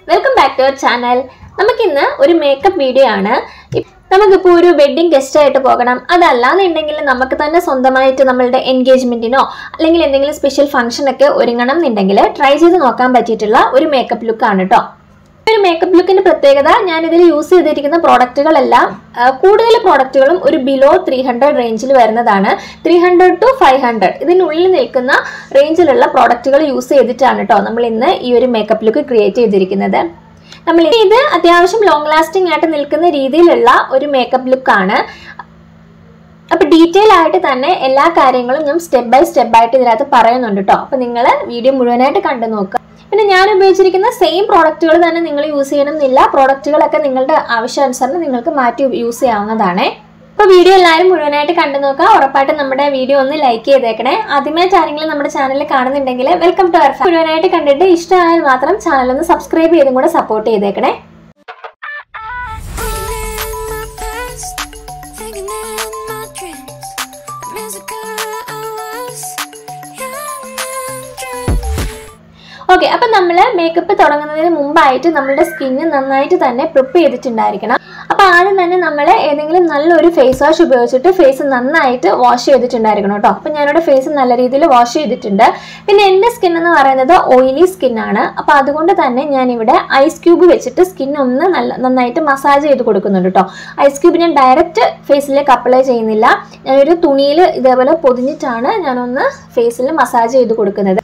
Welcome back to our channel നമുക്കിന്ന് ഒരു makeup video ആണ് ഇ- നമുക്കിപ്പോൾ ഒരു വെഡ്ഡിംഗ് ഗസ്റ്റ് ആയിട്ട് പോകണം അതല്ലാന്നുണ്ടെങ്കിൽ നമുക്ക് തന്നെ സ്വന്തമായിട്ട് നമ്മളുടെ എൻഗേജ്മെന്റിനോ അല്ലെങ്കിൽ എന്തെങ്കിലും സ്പെഷ്യൽ ഫംഗ്ഷൻ ഒക്കെ ഒരുങ്ങണം എന്നുണ്ടെങ്കിൽ ട്രൈ ചെയ്ത് നോക്കാൻ പറ്റിയിട്ടുള്ള ഒരു മേക്കപ്പ് ലുക്കാണ് കേട്ടോ ഒരു മേക്കപ്പ് ലുക്കിന്റെ പ്രത്യേകത ഞാൻ ഇതിൽ യൂസ് ചെയ്തിരിക്കുന്ന പ്രോഡക്റ്റുകളെല്ലാം ആ, കൂടുതൽ പ്രോഡക്റ്റുകളും ഒരു ബിലോ ത്രീ ഹൺഡ്രഡ് റേഞ്ചിൽ വരുന്നതാണ് three hundred to five hundred ഇതിനുള്ളിൽ നിൽക്കുന്ന റേഞ്ചിലുള്ള പ്രോഡക്റ്റുകൾ യൂസ് ചെയ്തിട്ടാണ് കേട്ടോ നമ്മൾ ഇന്ന് ഈ ഒരു മേക്കപ്പ് ലുക്ക് ക്രിയേറ്റ് ചെയ്തിരിക്കുന്നത് നമ്മൾ ഇത് അത്യാവശ്യം ലോങ് ലാസ്റ്റിംഗ് ആയിട്ട് നിൽക്കുന്ന രീതിയിലുള്ള ഒരു മേക്കപ്പ് ലുക്കാണ് അപ്പൊ ഡീറ്റെയിൽ ആയിട്ട് തന്നെ എല്ലാ കാര്യങ്ങളും ഞാൻ സ്റ്റെപ്പ് ബൈ സ്റ്റെപ്പ് ആയിട്ട് ഇതിനകത്ത് പറയുന്നുണ്ട് കേട്ടോ അപ്പൊ നിങ്ങൾ വീഡിയോ മുഴുവനായിട്ട് കണ്ടു നോക്കുക പിന്നെ ഞാൻ ഉപയോഗിച്ചിരിക്കുന്ന സെയിം പ്രോഡക്റ്റുകൾ തന്നെ നിങ്ങൾ യൂസ് ചെയ്യണം എന്നില്ല പ്രോഡക്റ്റുകളൊക്കെ നിങ്ങളുടെ ആവശ്യാനുസരണം നിങ്ങൾക്ക് മാറ്റി യൂസ് ചെയ്യാവുന്നതാണ് അപ്പോൾ വീഡിയോ എല്ലാവരും മുഴുവനായിട്ട് കണ്ടു നോക്കുക ഉറപ്പായിട്ടും നമ്മുടെ വീഡിയോ ഒന്ന് ലൈക്ക് ചെയ്തേക്കണേ ആദ്യമായിട്ട് ആരെങ്കിലും നമ്മുടെ ചാനൽ കാണുന്നുണ്ടെങ്കിൽ വെൽക്കം ടു അവർ മുഴുവനായിട്ട് കണ്ടിട്ട് ഇഷ്ടമായാൽ മാത്രം ചാനൽ ഒന്ന് സബ്സ്ക്രൈബ് ചെയ്തും കൂടെ സപ്പോർട്ട് ചെയ്തേക്കണേ Thinking in my past, thinking in my dreams. A musical I was young and dreaming. Okay അപ്പം നമ്മൾ മേക്കപ്പ് തുടങ്ങുന്നതിന് മുമ്പായിട്ട് നമ്മളുടെ സ്കിന്ന് നന്നായിട്ട് തന്നെ പ്രിപ്പ് ചെയ്തിട്ടുണ്ടായിരിക്കണം അപ്പോൾ ആദ്യം തന്നെ നമ്മൾ ഏതെങ്കിലും നല്ലൊരു ഫേസ് വാഷ് ഉപയോഗിച്ചിട്ട് ഫേസ് നന്നായിട്ട് വാഷ് ചെയ്തിട്ടുണ്ടായിരിക്കണം കേട്ടോ അപ്പം ഞാനിവിടെ ഫേസ് നല്ല രീതിയിൽ വാഷ് ചെയ്തിട്ടുണ്ട് പിന്നെ എൻ്റെ സ്കിൻ എന്ന് പറയുന്നത് ഓയിലി സ്കിന്നാണ് അപ്പോൾ അതുകൊണ്ട് തന്നെ ഞാനിവിടെ ഐസ് ക്യൂബ് വെച്ചിട്ട് സ്കിൻ ഒന്ന് നല്ല നന്നായിട്ട് മസാജ് ചെയ്ത് കൊടുക്കുന്നുണ്ട് കേട്ടോ ഐസ് ക്യൂബ് ഞാൻ ഡയറക്റ്റ് ഫേസിലേക്ക് അപ്ലൈ ചെയ്യുന്നില്ല ഞാനൊരു തുണിയിൽ ഇതേപോലെ പൊതിഞ്ഞിട്ടാണ് ഞാനൊന്ന് ഫേസിൽ മസാജ് ചെയ്ത് കൊടുക്കുന്നത്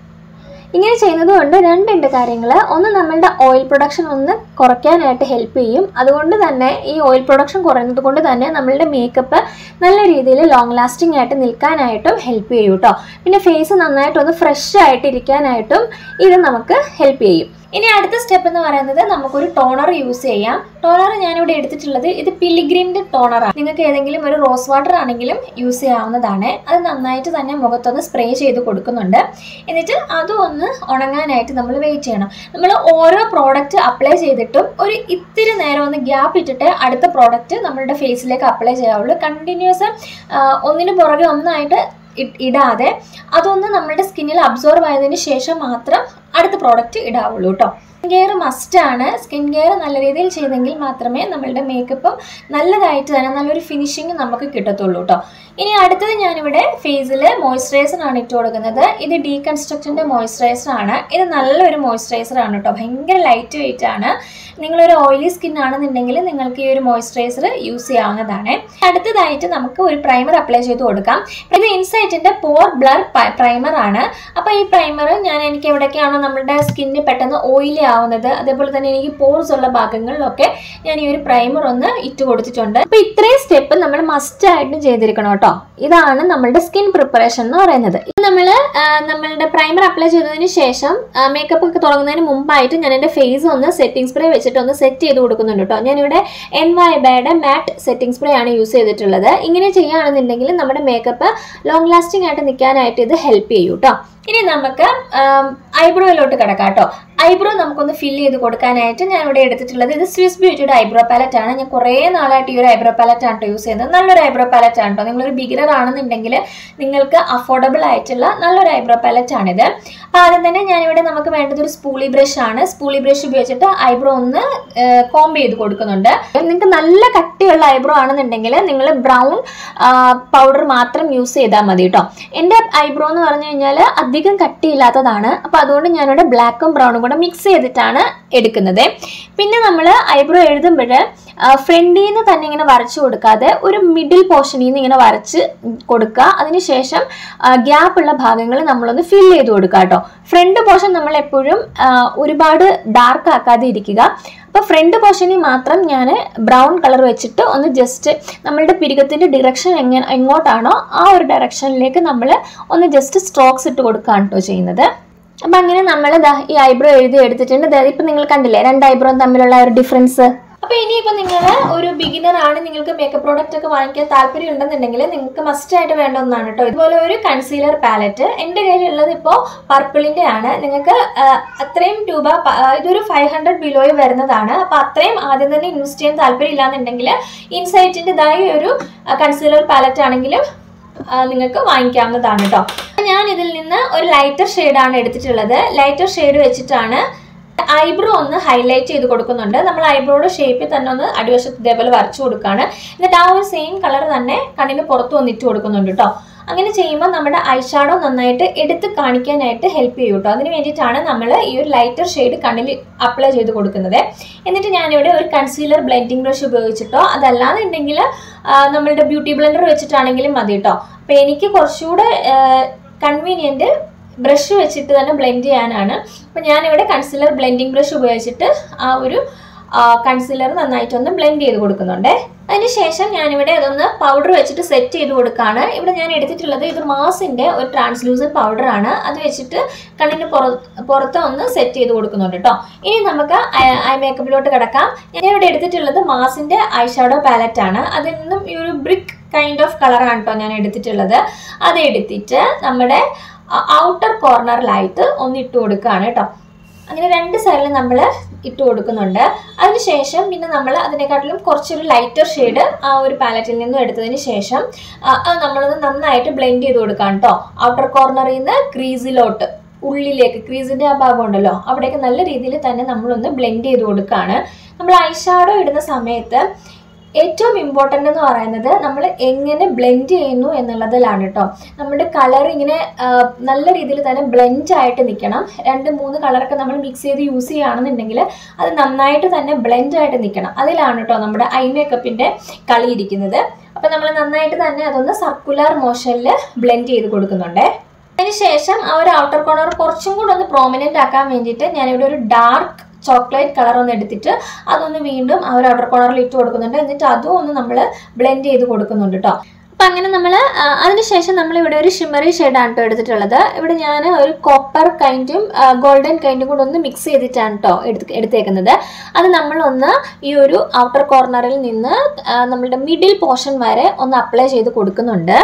ഇങ്ങനെ ചെയ്യുന്നത് കൊണ്ട് രണ്ടുണ്ട് കാര്യങ്ങൾ ഒന്ന് നമ്മളുടെ ഓയിൽ പ്രൊഡക്ഷൻ ഒന്ന് കുറയ്ക്കാനായിട്ട് ഹെൽപ്പ് ചെയ്യും അതുകൊണ്ട് തന്നെ ഈ ഓയിൽ പ്രൊഡക്ഷൻ കുറയുന്നത് കൊണ്ട് തന്നെ നമ്മളുടെ മേക്കപ്പ് നല്ല രീതിയിൽ ലോങ് ലാസ്റ്റിംഗ് ആയിട്ട് നിൽക്കാനായിട്ടും ഹെൽപ്പ് ചെയ്യും കേട്ടോ പിന്നെ ഫേസ് നന്നായിട്ടൊന്ന് ഫ്രഷ് ആയിട്ട് ഇരിക്കാനായിട്ടും ഇത് നമുക്ക് ഹെൽപ്പ് ചെയ്യും ഇനി അടുത്ത സ്റ്റെപ്പ് എന്ന് പറയുന്നത് നമുക്കൊരു ടോണർ യൂസ് ചെയ്യാം ടോണർ ഞാനിവിടെ എടുത്തിട്ടുള്ളത് ഇത് പിലിഗ്രിമിന്റെ ടോണറാണ് നിങ്ങൾക്ക് ഏതെങ്കിലും ഒരു റോസ് വാട്ടർ ആണെങ്കിലും യൂസ് ചെയ്യാവുന്നതാണ് അത് നന്നായിട്ട് തന്നെ മുഖത്തൊന്ന് സ്പ്രേ ചെയ്ത് കൊടുക്കുന്നുണ്ട് എന്നിട്ട് അതും ഒന്ന് ഉണങ്ങാനായിട്ട് നമ്മൾ വെയിറ്റ് ചെയ്യണം നമ്മൾ ഓരോ പ്രോഡക്റ്റ് അപ്ലൈ ചെയ്തിട്ടും ഒരു ഇത്തിരി നേരം ഒന്ന് ഗ്യാപ്പ് ഇട്ടിട്ട് അടുത്ത പ്രോഡക്റ്റ് നമ്മളുടെ ഫേസിലേക്ക് അപ്ലൈ ചെയ്യാവുള്ളൂ കണ്ടിന്യൂസ് ഒന്നിന് പുറകെ ഒന്നായിട്ട് ഇ- ഇടാതെ അതൊന്ന് നമ്മുടെ സ്കിന്നിൽ അബ്സോർവ് ആയതിനു ശേഷം മാത്രം അടുത്ത പ്രോഡക്റ്റ് ഇടാവുള്ളൂ കേട്ടോ സ്കിൻ കെയർ മസ്റ്റാണ് സ്കിൻ കെയർ നല്ല രീതിയിൽ ചെയ്തെങ്കിൽ മാത്രമേ നമ്മളുടെ മേക്കപ്പും നല്ലതായിട്ട് തന്നെ നല്ലൊരു ഫിനിഷിങ് നമുക്ക് കിട്ടത്തുള്ളൂ കേട്ടോ ഇനി അടുത്തത് ഞാനിവിടെ ഫേസിൽ മോയ്സ്ചറൈസർ ആണ് ഇട്ട് കൊടുക്കുന്നത് ഇത് ഡീകൺസ്ട്രക്ഷൻ്റെ മോയ്സ്ചറൈസർ ആണ് ഇത് നല്ലൊരു മോയ്സ്ചറൈസർ ആണ് കേട്ടോ ഭയങ്കര ലൈറ്റ് വെയിറ്റ് ആണ് നിങ്ങളൊരു ഓയിലി സ്കിൻ ആണെന്നുണ്ടെങ്കിൽ നിങ്ങൾക്ക് ഈ ഒരു മോയ്സ്ചറൈസർ യൂസ് ചെയ്യാവുന്നതാണ് അടുത്തതായിട്ട് നമുക്ക് ഒരു പ്രൈമർ അപ്ലൈ ചെയ്ത് കൊടുക്കാം ഇത് ഇൻസൈറ്റിന്റെ പോർ ബ്ലർ പ്രൈമർ ആണ് അപ്പോൾ ഈ പ്രൈമർ ഞാൻ എനിക്ക് എവിടേക്കാണോ നമ്മുടെ സ്കിന്നിന് പെട്ടെന്ന് ഓയിലി ആവുന്നത് അതേപോലെ തന്നെ എനിക്ക് പോർസ് ഉള്ള ഭാഗങ്ങളിലൊക്കെ ഞാൻ ഈ ഒരു പ്രൈമർ ഒന്ന് ഇട്ട് കൊടുത്തിട്ടുണ്ട് അപ്പോൾ ഇത്രയും സ്റ്റെപ്പ് നമ്മൾ മസ്റ്റ് ആയിട്ടും ചെയ്തിരിക്കണം കേട്ടോ ഇതാണ് നമ്മളുടെ സ്കിൻ പ്രിപ്പറേഷൻ എന്ന് പറയുന്നത് ഇത് നമ്മൾ നമ്മളുടെ പ്രൈമർ അപ്ലൈ ചെയ്തതിന് ശേഷം മേക്കപ്പ് ഒക്കെ തുടങ്ങുന്നതിന് മുമ്പായിട്ട് ഞാൻ എൻ്റെ ഫേസ് ഒന്ന് സെറ്റിംഗ് സ്പ്രേ വെച്ചിട്ട് ഒന്ന് സെറ്റ് ചെയ്ത് കൊടുക്കുന്നുണ്ട് കേട്ടോ ഞാനിവിടെ എൻ വൈ ബയുടെ മാറ്റ് സെറ്റിംഗ് സ്പ്രേ ആണ് യൂസ് ചെയ്തിട്ടുള്ളത് ഇങ്ങനെ ചെയ്യുകയാണെന്നുണ്ടെങ്കിൽ നമ്മുടെ മേക്കപ്പ് ലോങ് ലാസ്റ്റിംഗ് ആയിട്ട് നിൽക്കാനായിട്ട് ഇത് ഹെൽപ്പ് ചെയ്യും കേട്ടോ ഇനി നമുക്ക് ഐബ്രോയിലോട്ട് കിടക്കാം കേട്ടോ ഐബ്രോ നമുക്കൊന്ന് ഫില്ല് ചെയ്ത് കൊടുക്കാനായിട്ട് ഞാൻ ഇവിടെ എടുത്തിട്ടുള്ളത് ഇത് സ്വിസ് ബ്യൂട്ടിയുടെ ഐബ്രോ പാലറ്റ് ആണ് ഞാൻ കുറേ നാളായിട്ട് ഈ ഒരു ഐബ്രോ പാലറ്റ് ആണ് യൂസ് ചെയ്യുന്നത് നല്ലൊരു ഐബ്രോ പാലറ്റ് ആണ് കേട്ടോ നിങ്ങളൊരു ബിഗിനർ ആണെന്നുണ്ടെങ്കിൽ നിങ്ങൾക്ക് അഫോർഡബിൾ ആയിട്ടുള്ള നല്ലൊരു ഐബ്രോ പാലറ്റ് ആണിത് അപ്പോൾ ആദ്യം തന്നെ ഞാനിവിടെ നമുക്ക് വേണ്ടത് ഒരു സ്പൂളി ബ്രഷ് ആണ് സ്പൂളി ബ്രഷ് ഉപയോഗിച്ചിട്ട് ഐബ്രോ ഒന്ന് കോംബ് ചെയ്ത് കൊടുക്കുന്നുണ്ട് നിങ്ങൾക്ക് നല്ല കട്ടിയുള്ള ഐബ്രോ ആണെന്നുണ്ടെങ്കിൽ നിങ്ങൾ ബ്രൗൺ പൗഡർ മാത്രം യൂസ് ചെയ്താൽ മതി കേട്ടോ എൻ്റെ ഐബ്രോ എന്ന് പറഞ്ഞു കഴിഞ്ഞാൽ അധികം കട്ടിയില്ലാത്തതാണ് അപ്പോൾ അതുകൊണ്ട് ഞാനിവിടെ ബ്ലാക്കും ബ്രൗണും കൂടെ മിക്സ് ചെയ്തിട്ടാണ് എടുക്കുന്നത് പിന്നെ നമ്മൾ ഐബ്രോ എഴുതുമ്പോൾ ഫ്രണ്ടിൽ നിന്ന് തന്നെ ഇങ്ങനെ വരച്ചു കൊടുക്കാതെ ഒരു മിഡിൽ പോർഷനിൽ നിന്ന് ഇങ്ങനെ വരച്ച് കൊടുക്കുക അതിനുശേഷം ഗ്യാപ്പ് ഉള്ള ഭാഗങ്ങൾ നമ്മളൊന്ന് ഫിൽ ചെയ്ത് കൊടുക്കുക കേട്ടോ ഫ്രണ്ട് പോർഷൻ നമ്മൾ എപ്പോഴും ആ, ഒരുപാട് ഡാർക്ക് ആക്കാതെ ഇരിക്കുക അപ്പോൾ ഫ്രണ്ട് പോർഷനിൽ മാത്രം ഞാൻ ബ്രൗൺ കളർ വെച്ചിട്ട് ഒന്ന് ജസ്റ്റ് നമ്മളുടെ പിരികത്തിൻ്റെ ഡിറക്ഷൻ എങ്ങനെ എങ്ങോട്ടാണോ ആ ഒരു ഡയറക്ഷനിലേക്ക് നമ്മൾ ഒന്ന് ജസ്റ്റ് സ്ട്രോക്സ് ഇട്ട് കൊടുക്കുകയാണ് കേട്ടോ ചെയ്യുന്നത് അപ്പം അങ്ങനെ നമ്മൾ ദാ ഈ ഐബ്രോ എഴുതി എടുത്തിട്ടുണ്ട് ദാ ഇപ്പം നിങ്ങൾ കണ്ടില്ലേ രണ്ട് ഐബ്രോ തമ്മിലുള്ള ഒരു ഡിഫറൻസ് അപ്പൊ ഇനിയിപ്പോ നിങ്ങൾ ഒരു ബിഗിനർ ആണ് നിങ്ങൾക്ക് മേക്കപ്പ് പ്രോഡക്റ്റ് ഒക്കെ വാങ്ങിക്കാൻ താല്പര്യം ഉണ്ടെന്നുണ്ടെങ്കിൽ നിങ്ങൾക്ക് മസ്റ്റ് ആയിട്ട് വേണ്ട ഒന്നാണ് കേട്ടോ ഇതുപോലെ ഒരു കൺസീലർ പാലറ്റ് എൻ്റെ കയ്യിലുള്ളത് ഇപ്പോൾ പർപ്പിളിന്റെ ആണ് നിങ്ങൾക്ക് ആ, അത്രയും രൂപ പ- ആ, ഇതൊരു ഫൈവ് ഹൺഡ്രഡ് ബിലോയിൽ വരുന്നതാണ് അപ്പൊ അത്രയും ആദ്യം തന്നെ ഇൻവെസ്റ്റ് ചെയ്യാൻ താല്പര്യം ഇല്ലാന്നുണ്ടെങ്കിൽ ഇൻസൈറ്റിൻ്റെതായ ഒരു കൺസീലർ പാലറ്റ് ആണെങ്കിലും ആ, നിങ്ങൾക്ക് വാങ്ങിക്കാവുന്നതാണ് കേട്ടോ ഞാൻ ഇതിൽ നിന്ന് ഒരു ലൈറ്റർ ഷെയ്ഡാണ് എടുത്തിട്ടുള്ളത് ലൈറ്റർ ഷെയ്ഡ് വെച്ചിട്ടാണ് ഐബ്രോ ഒന്ന് ഹൈലൈറ്റ് ചെയ്ത് കൊടുക്കുന്നുണ്ട് നമ്മൾ ഐബ്രോയുടെ ഷേപ്പിൽ തന്നെ ഒന്ന് അടിവശത്ത് ഇതേപോലെ വരച്ചു കൊടുക്കുകയാണ് എന്നിട്ട് ആ ഒരു സെയിം കളർ തന്നെ കണ്ണിന് പുറത്ത് വന്ന് ഇട്ട് കൊടുക്കുന്നുണ്ട് കേട്ടോ അങ്ങനെ ചെയ്യുമ്പോൾ നമ്മുടെ ഐഷാഡോ നന്നായിട്ട് എടുത്ത് കാണിക്കാനായിട്ട് ഹെൽപ്പ് ചെയ്യും കേട്ടോ അതിന് വേണ്ടിയിട്ടാണ് നമ്മൾ ഈ ഒരു ലൈറ്റർ ഷെയ്ഡ് കണ്ണിൽ അപ്ലൈ ചെയ്ത് കൊടുക്കുന്നത് എന്നിട്ട് ഞാനിവിടെ ഒരു കൺസീലർ ബ്ലെൻഡിങ് ബ്രഷ് ഉപയോഗിച്ചിട്ടോ അതല്ലാന്നുണ്ടെങ്കിൽ നമ്മളുടെ ബ്യൂട്ടി ബ്ലെൻഡർ വെച്ചിട്ടാണെങ്കിലും മതി കേട്ടോ അപ്പോൾ എനിക്ക് കുറച്ചുകൂടെ കൺവീനിയൻറ്റ് ബ്രഷ് വെച്ചിട്ട് തന്നെ ബ്ലെൻഡ് ചെയ്യാനാണ് അപ്പോൾ ഞാനിവിടെ കൺസീലർ ബ്ലെൻഡിങ് ബ്രഷ് ഉപയോഗിച്ചിട്ട് ആ ഒരു കൺസീലർ നന്നായിട്ടൊന്ന് ബ്ലെൻഡ് ചെയ്ത് കൊടുക്കുന്നുണ്ട് അതിനുശേഷം ഞാനിവിടെ അതൊന്ന് പൗഡർ വെച്ചിട്ട് സെറ്റ് ചെയ്ത് കൊടുക്കുകയാണ് ഇവിടെ ഞാൻ എടുത്തിട്ടുള്ളത് ഇത് മാസിൻ്റെ ഒരു ട്രാൻസ്ലൂസൻ പൗഡർ ആണ് അത് വെച്ചിട്ട് കണ്ണിന് പുറ പുറത്ത് ഒന്ന് സെറ്റ് ചെയ്ത് കൊടുക്കുന്നുണ്ട് കേട്ടോ ഇനി നമുക്ക് ഐ മേക്കപ്പിലോട്ട് കിടക്കാം ഞാൻ ഇവിടെ എടുത്തിട്ടുള്ളത് മാസിൻ്റെ ഐ ഷാഡോ പാലറ്റ് ആണ് അതിൽ നിന്നും ഈ ഒരു ബ്രിക്ക് കൈൻഡ് ഓഫ് കളറാണ് കേട്ടോ ഞാൻ എടുത്തിട്ടുള്ളത് അത് എടുത്തിട്ട് നമ്മുടെ ഔട്ടർ കോർണറിലായിട്ട് ഒന്ന് ഇട്ട് കൊടുക്കുകയാണ് കേട്ടോ അങ്ങനെ രണ്ട് സൈഡിൽ നമ്മൾ ഇട്ട് കൊടുക്കുന്നുണ്ട് അതിനുശേഷം പിന്നെ നമ്മൾ അതിനെക്കാട്ടിലും കുറച്ചൊരു ലൈറ്റർ ഷെയ്ഡ് ആ ഒരു പാലറ്റിൽ നിന്നും എടുത്തതിന് ശേഷം ആ, അത് നമ്മളൊന്ന് നന്നായിട്ട് ബ്ലെൻഡ് ചെയ്ത് കൊടുക്കാം കേട്ടോ ഔട്ടർ കോർണറിൽ നിന്ന് ക്രീസിലോട്ട് ഉള്ളിലേക്ക് ക്രീസിന്റെ ആ ഭാഗം ഉണ്ടല്ലോ അവിടേക്ക് നല്ല രീതിയിൽ തന്നെ നമ്മളൊന്ന് ബ്ലെൻഡ് ചെയ്ത് കൊടുക്കുകയാണ് നമ്മൾ ഐഷാഡോ ഇടുന്ന സമയത്ത് ഏറ്റവും ഇമ്പോർട്ടൻ്റ് എന്ന് പറയുന്നത് നമ്മൾ എങ്ങനെ ബ്ലെൻഡ് ചെയ്യുന്നു എന്നുള്ളതിലാണ് കേട്ടോ നമ്മുടെ കളർ ഇങ്ങനെ ആ, നല്ല രീതിയിൽ തന്നെ ബ്ലെൻഡ് ആയിട്ട് നിൽക്കണം രണ്ട് മൂന്ന് കളറൊക്കെ നമ്മൾ മിക്സ് ചെയ്ത് യൂസ് ചെയ്യുകയാണെന്നുണ്ടെങ്കിൽ അത് നന്നായിട്ട് തന്നെ ബ്ലെൻഡ് ആയിട്ട് നിൽക്കണം അതിലാണ് കേട്ടോ നമ്മുടെ ഐ മേക്കപ്പിൻ്റെ കളി ഇരിക്കുന്നത് അപ്പം നമ്മൾ നന്നായിട്ട് തന്നെ അതൊന്ന് സർക്കുലർ മോഷനിൽ ബ്ലെൻഡ് ചെയ്ത് കൊടുക്കുന്നുണ്ട് അതിനുശേഷം ആ ഒരു ഔട്ടർ കോർണർ കുറച്ചും കൂടെ ഒന്ന് പ്രോമിനൻ്റ് ആക്കാൻ വേണ്ടിയിട്ട് ഞാനിവിടെ ഒരു ഡാർക്ക് ചോക്ലേറ്റ് കളർ ഒന്ന് എടുത്തിട്ട് അതൊന്ന് വീണ്ടും ആ ഒരു ഔട്ടർ കോർണറിൽ ഇട്ട് കൊടുക്കുന്നുണ്ട് എന്നിട്ട് അതും ഒന്ന് നമ്മൾ ബ്ലെൻഡ് ചെയ്ത് കൊടുക്കുന്നുണ്ട് കേട്ടോ അപ്പം അങ്ങനെ നമ്മൾ അതിനുശേഷം നമ്മൾ ഇവിടെ ഒരു ഷിമ്മറി ഷെയ്ഡാണ് കേട്ടോ എടുത്തിട്ടുള്ളത് ഇവിടെ ഞാൻ ഒരു കോപ്പർ കൈൻഡും ഗോൾഡൻ കൈൻഡും കൂടെ ഒന്ന് മിക്സ് ചെയ്തിട്ടാണ് കേട്ടോ എടുത്ത് എടുത്തേക്കുന്നത് അത് നമ്മളൊന്ന് ഈ ഒരു ഔട്ടർ കോർണറിൽ നിന്ന് ആ, നമ്മളുടെ മിഡിൽ പോർഷൻ വരെ ഒന്ന് അപ്ലൈ ചെയ്ത് കൊടുക്കുന്നുണ്ട്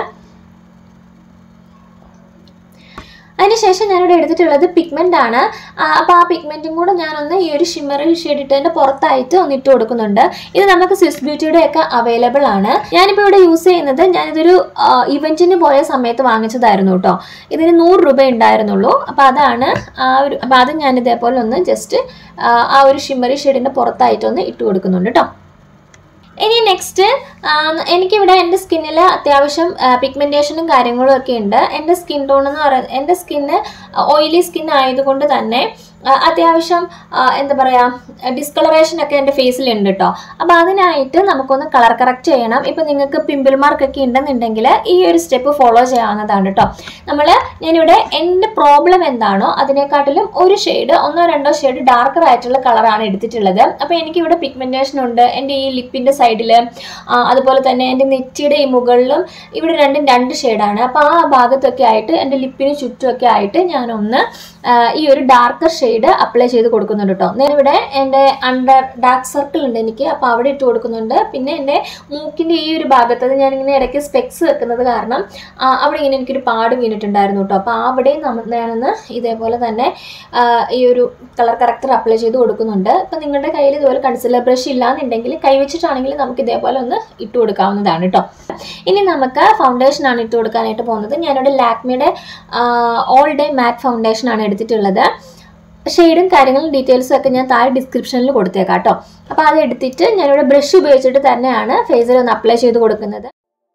അതിനുശേഷം ഞാനിവിടെ എടുത്തിട്ടുള്ളത് പിഗ്മെൻ്റ് ആണ് അപ്പോൾ ആ പിഗ്മെൻറ്റും കൂടെ ഞാനൊന്ന് ഈ ഒരു ഷിമ്മറി ഷെയ്ഡ് ഇട്ടതിൻ്റെ പുറത്തായിട്ട് ഒന്ന് ഇട്ട് കൊടുക്കുന്നുണ്ട് ഇത് നമുക്ക് സ്വിസ് ബ്യൂട്ടിയുടെ ഒക്കെ അവൈലബിൾ ആണ് ഞാനിപ്പോൾ ഇവിടെ യൂസ് ചെയ്യുന്നത് ഞാനിതൊരു ഇവൻറ്റിന് പോയ സമയത്ത് വാങ്ങിച്ചതായിരുന്നു കേട്ടോ ഇതിന് നൂറ് രൂപ ഉണ്ടായിരുന്നുള്ളൂ അപ്പോൾ അതാണ് ആ ഒരു അപ്പോൾ അത് ഞാൻ ഇതേപോലെ ഒന്ന് ജസ്റ്റ് ആ ഒരു ഷിമ്മറി ഷെയ്ഡിൻ്റെ പുറത്തായിട്ടൊന്ന് ഇട്ട് കൊടുക്കുന്നുണ്ട് കേട്ടോ ഇനി നെക്സ്റ്റ് എനിക്കിവിടെ എൻ്റെ സ്കിന്നിൽ അത്യാവശ്യം പിഗ്മെൻറ്റേഷനും കാര്യങ്ങളും ഒക്കെ ഉണ്ട് എൻ്റെ സ്കിൻ ടോൺ എന്ന് പറയുന്നത് എൻ്റെ സ്കിന്ന് ഓയിലി സ്കിൻ ആയതുകൊണ്ട് തന്നെ ആ, അത്യാവശ്യം ആ, എന്താ പറയുക ഡിസ്കളറേഷൻ ഒക്കെ എൻ്റെ ഫേസിലുണ്ട് കേട്ടോ അപ്പോൾ അതിനായിട്ട് നമുക്കൊന്ന് കളർ കറക്റ്റ് ചെയ്യണം ഇപ്പം നിങ്ങൾക്ക് പിമ്പിൾ മാർക്കൊക്കെ ഉണ്ടെന്നുണ്ടെങ്കിൽ ഈ ഒരു സ്റ്റെപ്പ് ഫോളോ ചെയ്യാവുന്നതാണ് കേട്ടോ നമ്മൾ ഞാനിവിടെ എൻ്റെ പ്രോബ്ലം എന്താണോ അതിനെക്കാട്ടിലും ഒരു ഷെയ്ഡ് ഒന്നോ രണ്ടോ ഷെയ്ഡ് ഡാർക്കർ ആയിട്ടുള്ള കളറാണ് എടുത്തിട്ടുള്ളത് അപ്പോൾ എനിക്കിവിടെ പിഗ്മെൻറ്റേഷൻ ഉണ്ട് എൻ്റെ ഈ ലിപ്പിൻ്റെ സൈഡിൽ അതുപോലെ തന്നെ എൻ്റെ നെറ്റിയുടെ ഈ മുകളിലും ഇവിടെ രണ്ടും രണ്ട് ഷെയ്ഡാണ് അപ്പോൾ ആ ഭാഗത്തൊക്കെ ആയിട്ട് എൻ്റെ ലിപ്പിന് ചുറ്റുമൊക്കെ ആയിട്ട് ഞാനൊന്ന് ആ, ഈ ഒരു ഡാർക്കർ ഷെയ്ഡ് അപ്ലൈ ചെയ്ത് കൊടുക്കുന്നുണ്ട് കേട്ടോ ഞാനിവിടെ എൻ്റെ അണ്ടർ ഡാർക്ക് സർക്കിൾ ഉണ്ട് എനിക്ക് അപ്പോൾ അവിടെ ഇട്ട് കൊടുക്കുന്നുണ്ട് പിന്നെ എൻ്റെ മൂക്കിൻ്റെ ഈ ഒരു ഭാഗത്ത് അത് ഞാനിങ്ങനെ ഇടയ്ക്ക് സ്പെക്സ് വെക്കുന്നത് കാരണം ആ, അവിടെ ഇങ്ങനെ എനിക്കൊരു പാട് വീണിട്ടുണ്ടായിരുന്നു കേട്ടോ അപ്പോൾ അവിടെയും നമ്മൾ ഞാനൊന്ന് ഇതേപോലെ തന്നെ ആ, ഈ ഒരു കളർ കറക്റ്റർ അപ്ലൈ ചെയ്ത് കൊടുക്കുന്നുണ്ട് ഇപ്പം നിങ്ങളുടെ കയ്യിൽ ഇതുപോലെ കൺസിലർ ബ്രഷ് ഇല്ലാന്നുണ്ടെങ്കിൽ കൈ വെച്ചിട്ടാണെങ്കിൽ നമുക്ക് ഇതേപോലെ ഒന്ന് ഇട്ട് കൊടുക്കാവുന്നതാണ് കേട്ടോ ഇനി നമുക്ക് ഫൗണ്ടേഷൻ ആണ് ഇട്ട് കൊടുക്കാനായിട്ട് പോകുന്നത് ഞാനിവിടെ ലാക്മിയുടെ ഓൾ ഡേ മാറ്റ് ഫൗണ്ടേഷൻ ആണ് എടുത്തിട്ടുള്ളത് ഷെയ്ഡും കാര്യങ്ങളും ഡീറ്റെയിൽസും ഒക്കെ ഞാൻ താഴെ ഡിസ്ക്രിപ്ഷനിൽ കൊടുത്തേക്കാം കേട്ടോ അപ്പോൾ അത് എടുത്തിട്ട് ഞാനിവിടെ ബ്രഷ് ഉപയോഗിച്ചിട്ട് തന്നെയാണ് ഫേസിൽ ഒന്ന് അപ്ലൈ ചെയ്ത് കൊടുക്കുന്നത്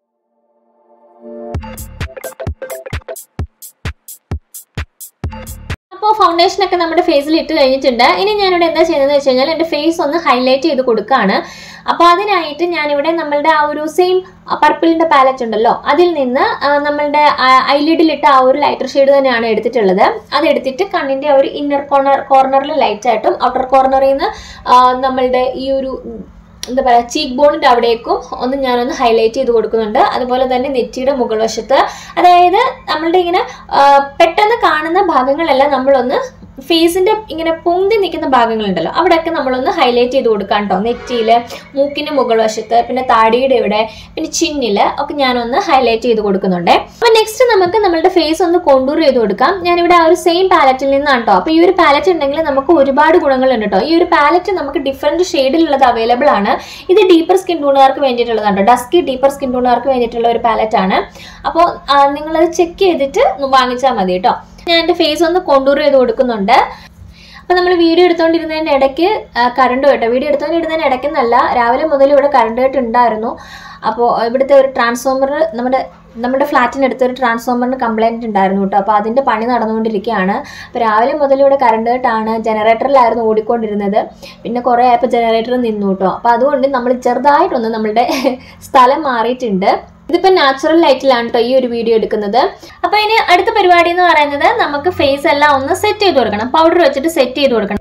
അപ്പോൾ ഫൗണ്ടേഷൻ ഒക്കെ നമ്മുടെ ഫേസിൽ ഇട്ട് കഴിഞ്ഞിട്ടുണ്ട് ഇനി ഞാനിവിടെ എന്താ ചെയ്യുന്നത് വെച്ച് കഴിഞ്ഞാൽ എൻ്റെ ഫേസ് ഒന്ന് ഹൈലൈറ്റ് ചെയ്ത് കൊടുക്കുകയാണ് അപ്പോൾ അതിനായിട്ട് ഞാനിവിടെ നമ്മളുടെ ആ ഒരു സെയിം പർപ്പിളിൻ്റെ പാലറ്റ് ഉണ്ടല്ലോ അതിൽ നിന്ന് ആ, നമ്മളുടെ ഐലിഡിലിട്ട ആ ഒരു ലൈറ്റർ ഷെയ്ഡ് തന്നെയാണ് എടുത്തിട്ടുള്ളത് അത് എടുത്തിട്ട് കണ്ണിൻ്റെ ആ ഒരു ഇന്നർ കോർണർ കോർണറിൽ ലൈറ്റായിട്ടും ഔട്ടർ കോർണറിൽ നിന്ന് ആ, നമ്മളുടെ ഈ ഒരു ഉം, എന്താ പറയുക ചീക്ക് ബോണിൻ്റെ അവിടേക്കും ഒന്ന് ഞാനൊന്ന് ഹൈലൈറ്റ് ചെയ്ത് കൊടുക്കുന്നുണ്ട് അതുപോലെ തന്നെ നെറ്റിയുടെ മുകൾ വശത്ത് അതായത് നമ്മളുടെ ഇങ്ങനെ ആ, പെട്ടെന്ന് കാണുന്ന ഭാഗങ്ങളെല്ലാം നമ്മളൊന്ന് ഫേസിന്റെ ഇങ്ങനെ പൊന്തി നിൽക്കുന്ന ഭാഗങ്ങളുണ്ടല്ലോ അവിടെയൊക്കെ നമ്മളൊന്ന് ഹൈലൈറ്റ് ചെയ്ത് കൊടുക്കാം കേട്ടോ നെറ്റിയിൽ മൂക്കിന്റെ മുകൾ വശത്ത് പിന്നെ താടിയുടെ ഇവിടെ പിന്നെ ചിന്നില് ഒക്കെ ഞാനൊന്ന് ഹൈലൈറ്റ് ചെയ്ത് കൊടുക്കുന്നുണ്ട് അപ്പൊ നെക്സ്റ്റ് നമുക്ക് നമ്മളുടെ ഫേസ് ഒന്ന് കോണ്ടൂർ ചെയ്ത് കൊടുക്കാം ഞാനിവിടെ ആ ഒരു സെയിം പാലറ്റിൽ നിന്നാണ് കേട്ടോ അപ്പൊ ഈ ഒരു പാലറ്റ് ഉണ്ടെങ്കിൽ നമുക്ക് ഒരുപാട് ഗുണങ്ങളുണ്ട് കേട്ടോ ഈ ഒരു പാലറ്റ് നമുക്ക് ഡിഫറെന്റ് ഷെയ്ഡിലുള്ളത് അവൈലബിൾ ആണ് ഇത് ഡീപ്പർ സ്കിൻ ടൂണുകാർക്ക് വേണ്ടിയിട്ടുള്ളതാണ് കേട്ടോ ഡസ്കി ഡീപ്പർ സ്കിൻ ടൂണുകാർക്ക് വേണ്ടിയിട്ടുള്ള ഒരു പാലറ്റ് ആണ് അപ്പോൾ നിങ്ങളത് ചെക്ക് ചെയ്തിട്ട് വാങ്ങിച്ചാൽ മതി കേട്ടോ ഞാൻ എൻ്റെ ഫേസ് ഒന്ന് കോണ്ടൂർ ചെയ്ത് കൊടുക്കുന്നുണ്ട് അപ്പോൾ നമ്മൾ വീഡിയോ എടുത്തുകൊണ്ടിരുന്നതിൻ്റെ ഇടയ്ക്ക് കറണ്ട് കേട്ടോ വീഡിയോ എടുത്തുകൊണ്ടിരുന്നതിന് ഇടയ്ക്കെന്നല്ല രാവിലെ മുതൽ ഇവിടെ കറണ്ട് കേട്ട് ഉണ്ടായിരുന്നു അപ്പോൾ ഇവിടുത്തെ ഒരു ട്രാൻസ്ഫോമർ നമ്മുടെ നമ്മുടെ ഫ്ലാറ്റിനടുത്ത് ഒരു ട്രാൻസ്ഫോമറിന് കംപ്ലൈൻറ്റ് ഉണ്ടായിരുന്നു കേട്ടോ അപ്പോൾ അതിൻ്റെ പണി നടന്നുകൊണ്ടിരിക്കുകയാണ് അപ്പോൾ രാവിലെ മുതൽ ഇവിടെ കറണ്ട് കട്ടാണ് ജനറേറ്ററിലായിരുന്നു ഓടിക്കൊണ്ടിരുന്നത് പിന്നെ കുറേ ആയപ്പോൾ ജനറേറ്റർ നിന്നു കേട്ടോ അപ്പോൾ അതുകൊണ്ട് നമ്മൾ ചെറുതായിട്ടൊന്ന് നമ്മളുടെ സ്ഥലം മാറിയിട്ടുണ്ട് ഇതിപ്പോൾ നാച്ചുറൽ ലൈറ്റിലാണ് കേട്ടോ ഈ ഒരു വീഡിയോ എടുക്കുന്നത് അപ്പോൾ ഇനി അടുത്ത പരിപാടി എന്ന് പറയുന്നത് നമുക്ക് ഫേസ് എല്ലാം ഒന്ന് സെറ്റ് ചെയ്ത് കൊടുക്കണം പൗഡർ വെച്ചിട്ട് സെറ്റ് ചെയ്ത് കൊടുക്കണം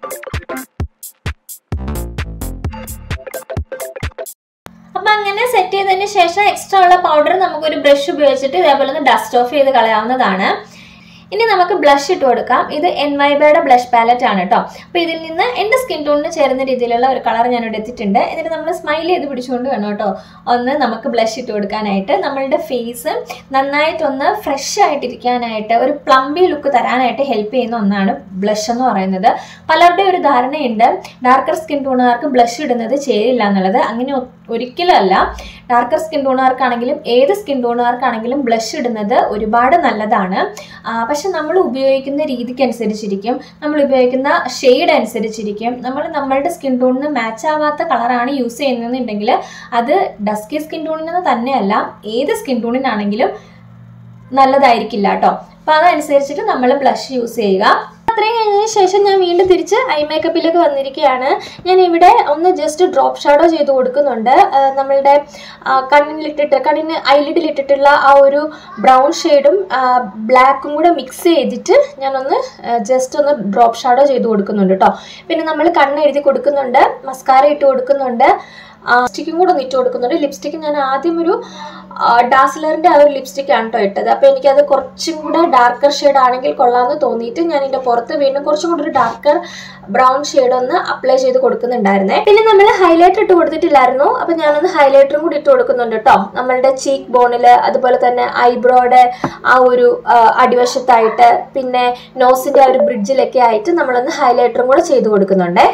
അപ്പൊ അങ്ങനെ സെറ്റ് ചെയ്തതിന് ശേഷം എക്സ്ട്രാ ഉള്ള പൗഡർ നമുക്കൊരു ബ്രഷ് ഉപയോഗിച്ചിട്ട് ഇതേപോലെ ഒന്ന് ഡസ്റ്റ് ഓഫ് ചെയ്ത് കളയാവുന്നതാണ് ഇനി നമുക്ക് ബ്ലഷ് ഇട്ട് കൊടുക്കാം ഇത് എൻ വൈബയുടെ ബ്ലഷ് പാലറ്റ് ആണ് കേട്ടോ അപ്പോൾ ഇതിൽ നിന്ന് എൻ്റെ സ്കിൻ ടോണിന് ചേരുന്ന രീതിയിലുള്ള ഒരു കളർ ഞാൻ ഇവിടെ എത്തിയിട്ടുണ്ട് എന്നിട്ട് നമ്മൾ സ്മൈൽ ചെയ്ത് പിടിച്ചുകൊണ്ട് വേണം കേട്ടോ ഒന്ന് നമുക്ക് ബ്ലഷ് ഇട്ട് കൊടുക്കാനായിട്ട് നമ്മളുടെ ഫേസ് നന്നായിട്ടൊന്ന് ഫ്രഷ് ആയിട്ടിരിക്കാനായിട്ട് ഒരു പ്ലംബി ലുക്ക് തരാനായിട്ട് ഹെൽപ്പ് ചെയ്യുന്ന ഒന്നാണ് ബ്ലഷ് എന്ന് പറയുന്നത് പലരുടെ ഒരു ധാരണയുണ്ട് ഡാർക്കർ സ്കിൻ ടോണുകാർക്ക് ബ്ലഷ് ഇടുന്നത് ചേരില്ല എന്നുള്ളത് അങ്ങനെ ഒ- ഒരിക്കലും അല്ല ഡാർക്കർ സ്കിൻ ടോണുകാർക്കാണെങ്കിലും ഏത് സ്കിൻ ടോണുകാർക്കാണെങ്കിലും ബ്ലഷ് ഇടുന്നത് ഒരുപാട് നല്ലതാണ് ആ, പക്ഷെ നമ്മൾ ഉപയോഗിക്കുന്ന രീതിക്ക് അനുസരിച്ചിരിക്കും നമ്മൾ ഉപയോഗിക്കുന്ന ഷെയ്ഡ് അനുസരിച്ചിരിക്കും നമ്മൾ നമ്മളുടെ സ്കിൻ ടോണിന് മാച്ച് ആവാത്ത കളറാണ് യൂസ് ചെയ്യുന്നതെന്നുണ്ടെങ്കിൽ അത് ഡസ്കി സ്കിൻ ടോണിന് തന്നെയല്ല ഏത് സ്കിൻ ടോണിനാണെങ്കിലും നല്ലതായിരിക്കില്ല കേട്ടോ അപ്പം അതനുസരിച്ചിട്ട് നമ്മൾ ബ്ലഷ് യൂസ് ചെയ്യുക അത്രയും കഴിഞ്ഞതിന് ശേഷം ഞാൻ വീണ്ടും തിരിച്ച് ഐ മേക്കപ്പിലേക്ക് വന്നിരിക്കുകയാണ് ഞാൻ ഇവിടെ ഒന്ന് ജസ്റ്റ് ഡ്രോപ്പ് ഷാഡോ ചെയ്ത് കൊടുക്കുന്നുണ്ട് ആ, നമ്മളുടെ ആ, കണ്ണിലിട്ടിട്ട് കണ്ണിന് ഐലിഡിലിട്ടിട്ടുള്ള ആ ഒരു ബ്രൗൺ ഷെയ്ഡും ബ്ലാക്കും കൂടെ മിക്സ് ചെയ്തിട്ട് ഞാനൊന്ന് ജസ്റ്റ് ഒന്ന് ഡ്രോപ്പ് ഷാഡോ ചെയ്ത് കൊടുക്കുന്നുണ്ട് കേട്ടോ പിന്നെ നമ്മൾ കണ്ണ് എഴുതി കൊടുക്കുന്നുണ്ട് മസ്കാര ഇട്ട് കൊടുക്കുന്നുണ്ട് ലിപ്സ്റ്റിക്കും കൂടെ ഒന്ന് ഇട്ട് കൊടുക്കുന്നുണ്ട് ലിപ്സ്റ്റിക്ക് ഞാൻ ആദ്യം ഒരു ഡാസിലറിൻ്റെ ആ ഒരു ലിപ്സ്റ്റിക് ആണ് കേട്ടോ ഇട്ടത് അപ്പോൾ എനിക്കത് കുറച്ചും കൂടെ ഡാർക്കർ ഷെയ്ഡ് ആണെങ്കിൽ കൊള്ളാമെന്ന് തോന്നിയിട്ട് ഞാൻ ഇതിൻ്റെ പുറത്ത് വീണ്ടും കുറച്ചും കൂടെ ഒരു ഡാർക്കർ ബ്രൗൺ ഷെയ്ഡ് ഒന്ന് അപ്ലൈ ചെയ്ത് കൊടുക്കുന്നുണ്ടായിരുന്നേ പിന്നെ നമ്മൾ ഹൈലൈറ്റർ ഇട്ട് കൊടുത്തിട്ടില്ലായിരുന്നു അപ്പോൾ ഞാനൊന്ന് ഹൈലൈറ്ററും കൂടി ഇട്ട് കൊടുക്കുന്നുണ്ട് കേട്ടോ നമ്മളുടെ ചീക്ക് ബോണിൽ അതുപോലെ തന്നെ ഐബ്രോയുടെ ആ ഒരു ആ, അടിവശത്തായിട്ട് പിന്നെ നോസിൻ്റെ ആ ഒരു ബ്രിഡ്ജിലൊക്കെ ആയിട്ട് നമ്മളൊന്ന് ഹൈലൈറ്ററും കൂടെ ചെയ്ത് കൊടുക്കുന്നുണ്ടേ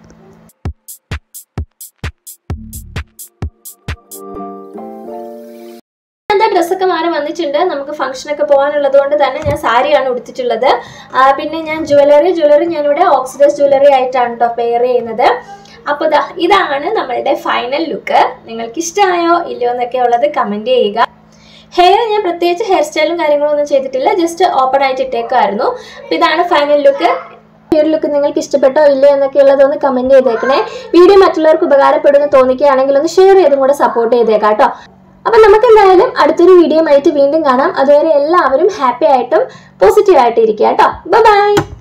എന്താ ഡ്രസ്സൊക്കെ മാറി വന്നിട്ടുണ്ട് നമുക്ക് ഫംഗ്ഷനൊക്കെ പോകാനുള്ളത് കൊണ്ട് തന്നെ ഞാൻ സാരിയാണ് ഉടുത്തിട്ടുള്ളത് ആ, പിന്നെ ഞാൻ ജ്വല്ലറി ജ്വല്ലറി ഞാനിവിടെ ഓക്സിഡൈസ് ജ്വല്ലറി ആയിട്ടാണ് കേട്ടോ പെയർ ചെയ്യുന്നത് അപ്പോൾ ദാ ഇതാണ് നമ്മളുടെ ഫൈനൽ ലുക്ക് നിങ്ങൾക്ക് ഇഷ്ടമായോ ഇല്ലയോ എന്നൊക്കെ ഉള്ളത് കമൻറ്റ് ചെയ്യുക ഹെയർ ഞാൻ പ്രത്യേകിച്ച് ഹെയർ സ്റ്റൈലും കാര്യങ്ങളും ഒന്നും ചെയ്തിട്ടില്ല ജസ്റ്റ് ഓപ്പൺ ആയിട്ട് ഇട്ടേക്കായിരുന്നു അപ്പോൾ ഇതാണ് ഫൈനൽ ലുക്ക് ഈ ഒരു ലുക്ക് നിങ്ങൾക്ക് ഇഷ്ടപ്പെട്ടോ ഇല്ലയോ എന്നൊക്കെ ഉള്ളതൊന്ന് കമൻറ്റ് ചെയ്തേക്കണേ വീഡിയോ മറ്റുള്ളവർക്ക് ഉപകാരപ്പെടുമെന്ന് തോന്നിക്കുകയാണെങ്കിൽ ഒന്ന് ഷെയർ ചെയ്തും കൂടെ സപ്പോർട്ട് ചെയ്തേക്കാം കേട്ടോ അപ്പം നമുക്ക് എന്തായാലും അടുത്തൊരു വീഡിയോ ആയിട്ട് വീണ്ടും കാണാം അതുവരെ എല്ലാവരും ഹാപ്പി ആയിട്ടും പോസിറ്റീവ് ആയിട്ട് ഇരിക്കുക കേട്ടോ ബൈ